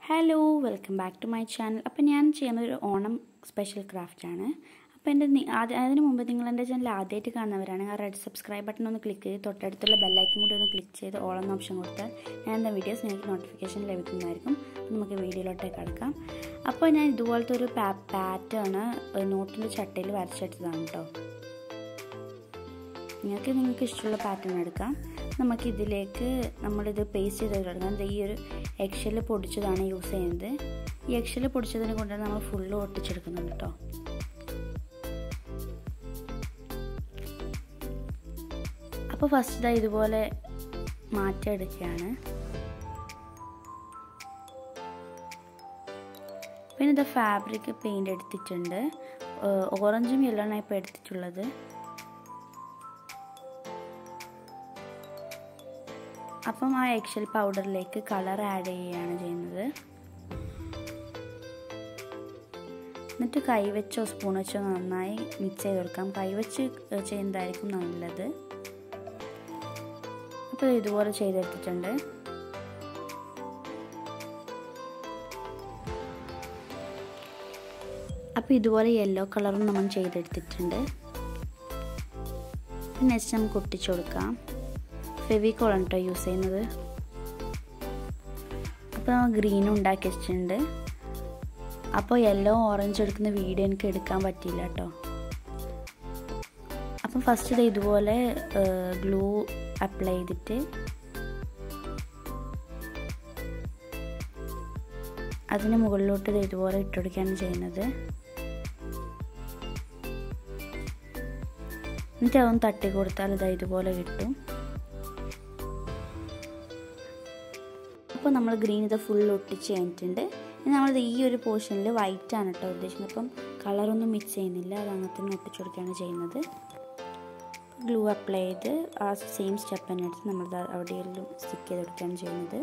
hello welcome back to my channel അപ്പോൾ ഞാൻ ചെയ്യുന്നത് ഒരു ഓണം സ്പെഷ്യൽ ക്രാഫ്റ്റാണ് അപ്പോൾ എൻ്റെ നി- ആദ്യ- അതിന് മുമ്പ് നിങ്ങൾ എൻ്റെ ചാനൽ ആദ്യമായിട്ട് കാണുന്നവരാണ് ആ റെഡ് സബ്സ്ക്രൈബ് ബട്ടൺ ഒന്ന് ക്ലിക്ക് ചെയ്ത് തൊട്ടടുത്തുള്ള ബെല്ലൈക്കൻ കൂടി ഒന്ന് ക്ലിക്ക് ചെയ്ത് ഓൾ എന്ന ഓപ്ഷൻ കൊടുത്താൽ ഞാൻ എൻ്റെ വീഡിയോസ് നിങ്ങൾക്ക് നോട്ടിഫിക്കേഷൻ ലഭിക്കുന്നതായിരിക്കും അപ്പോൾ നമുക്ക് വീഡിയോയിലോട്ടേക്ക് കിടക്കാം അപ്പോൾ ഞാൻ ഇതുപോലത്തെ ഒരു പാ പാറ്റേൺ നോട്ടിൻ്റെ ചട്ടയിൽ വരച്ചെടുത്തതാണ് കേട്ടോ നിങ്ങൾക്ക് നിങ്ങൾക്ക് ഇഷ്ടമുള്ള പാറ്റേൺ എടുക്കാം നമുക്ക് ഇതിലേക്ക് നമ്മളിത് പേസ്റ്റ് ചെയ്ത് എടുക്കാം ഈ ഒരു എക്ഷല് പൊടിച്ചതാണ് യൂസ് ചെയ്യുന്നത് ഈ എക്ഷല് പൊടിച്ചതിനെ കൊണ്ടാണ് നമ്മൾ ഫുള്ള് ഒട്ടിച്ചെടുക്കുന്നുണ്ട് കേട്ടോ അപ്പോൾ ഫസ്റ്റ് ഇതാ ഇതുപോലെ മാറ്റിയെടുക്കുകയാണ് പിന്നെ ഇത് ഫാബ്രിക് പെയിൻ്റ് എടുത്തിട്ടുണ്ട് ഓറഞ്ചും യെല്ലോ ആണ് ഇപ്പോൾ എടുത്തിട്ടുള്ളത് അപ്പം ആ എക്സൽ പൗഡറിലേക്ക് കളർ ആഡ് ചെയ്യുകയാണ് ചെയ്യുന്നത് എന്നിട്ട് കൈവച്ചോ സ്പൂൺ വെച്ചോ നന്നായി മിക്സ് ചെയ്ത് കൊടുക്കാം കൈവച്ച് ചെയ്യുന്നതായിരിക്കും നല്ലത് അപ്പോൾ ഇതുപോലെ ചെയ്തെടുത്തിട്ടുണ്ട് അപ്പോൾ ഇതുപോലെ യെല്ലോ കളറും നമ്മൾ ചെയ്തെടുത്തിട്ടുണ്ട് നെക്സ്റ്റ് നമുക്ക് ഒട്ടിച്ചു കൊടുക്കാം ഫെവിക്കോളാണ് കേട്ടോ യൂസ് ചെയ്യുന്നത് അപ്പോൾ ഗ്രീനും ഉണ്ടാക്കി വെച്ചിട്ടുണ്ട് അപ്പോൾ യെല്ലോ ഓറഞ്ച് എടുക്കുന്ന വീഡിയോ എനിക്ക് എടുക്കാൻ പറ്റിയില്ല കേട്ടോ അപ്പം ഫസ്റ്റ് ഇത് ഇതുപോലെ ഗ്ലൂ അപ്ലൈ ചെയ്തിട്ട് അതിന് മുകളിലോട്ട് ഇത് ഇതുപോലെ ഇട്ടുകൊടുക്കുകയാണ് ചെയ്യുന്നത് എന്നിട്ട് അതൊന്ന് തട്ടി കൊടുത്താൽ ഇത് ഇതുപോലെ കിട്ടും അപ്പോൾ നമ്മൾ ഗ്രീൻ ഇത് ഫുൾ ഒട്ടിച്ച് കഴിഞ്ഞിട്ടുണ്ട് ഇനി നമ്മളിത് ഈ ഒരു പോർഷനിൽ വൈറ്റ് ആണ് കേട്ടോ ഉദ്ദേശിക്കുന്നത് അപ്പം കളറൊന്നും മിക്സ് ചെയ്യുന്നില്ല അത് അങ്ങനെ തന്നെ ഒട്ടിച്ചു കൊടുക്കുകയാണ് ചെയ്യുന്നത് ഗ്ലൂ അപ്ലൈ ചെയ്ത് ആ സെയിം സ്റ്റെപ്പ് തന്നെ എടുത്ത് നമ്മൾ അവിടെയെല്ലാം സ്റ്റിക്ക് ചെയ്ത് കൊടുക്കുകയാണ് ചെയ്യുന്നത്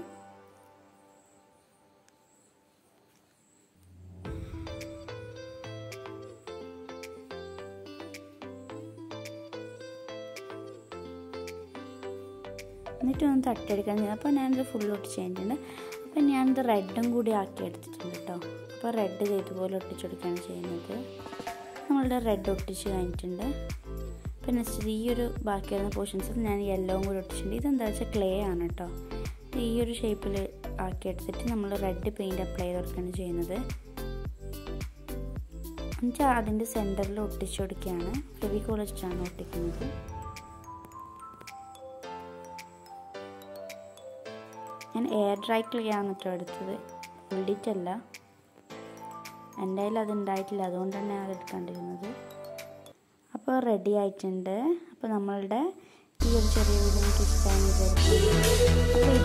എന്നിട്ട് ഒന്ന് തട്ടിയെടുക്കാൻ ചെയ്യുന്നത് അപ്പോൾ ഞാനിത് ഫുൾ ഒട്ടിച്ച് കഴിഞ്ഞിട്ടുണ്ട് അപ്പോൾ ഞാനിത് റെഡും കൂടി ആക്കി എടുത്തിട്ടുണ്ട് കേട്ടോ അപ്പോൾ റെഡ് ഇതുപോലെ ഒട്ടിച്ചെടുക്കുകയാണ് ചെയ്യുന്നത് നമ്മളുടെ റെഡ് ഒട്ടിച്ച് കഴിഞ്ഞിട്ടുണ്ട് അപ്പോൾ നെക്സ്റ്റ് ഈ ഒരു ബാക്കി വരുന്ന പോർഷൻസ് ഞാൻ യെല്ലോവും കൂടി ഒട്ടിച്ചിട്ടുണ്ട് ഇതെന്താ വെച്ചാൽ ക്ലേ ആണ് കേട്ടോ ഈ ഒരു ഷേപ്പിൽ ആക്കി എടുത്തിട്ട് നമ്മൾ റെഡ് പെയിൻറ്റ് അപ്ലൈ ചെയ്ത് കൊടുക്കുകയാണ് ചെയ്യുന്നത് എന്നുവെച്ചാൽ അതിൻ്റെ സെൻറ്ററിൽ ഒട്ടിച്ചു കൊടുക്കുകയാണ് ഫെവിക്കോൾ വെച്ചിട്ടാണ് ഒട്ടിക്കുന്നത് ഞാൻ എയർ ഡ്രൈ ക്ലേ ആണ് കേട്ടോ എടുത്തത് ഉള്ളിട്ടല്ല എൻ്റെ കയ്യിൽ അത് ഉണ്ടായിട്ടില്ല അതുകൊണ്ടാണ് ഞാൻ അത് എടുക്കാണ്ടിരുന്നത് അപ്പോൾ റെഡി ആയിട്ടുണ്ട് അപ്പോൾ നമ്മളുടെ ഈ ഒരു ചെറിയ വീഡിയോ നിങ്ങൾക്ക് ഇഷ്ടമായി വിചാരിക്കുന്നു അപ്പോൾ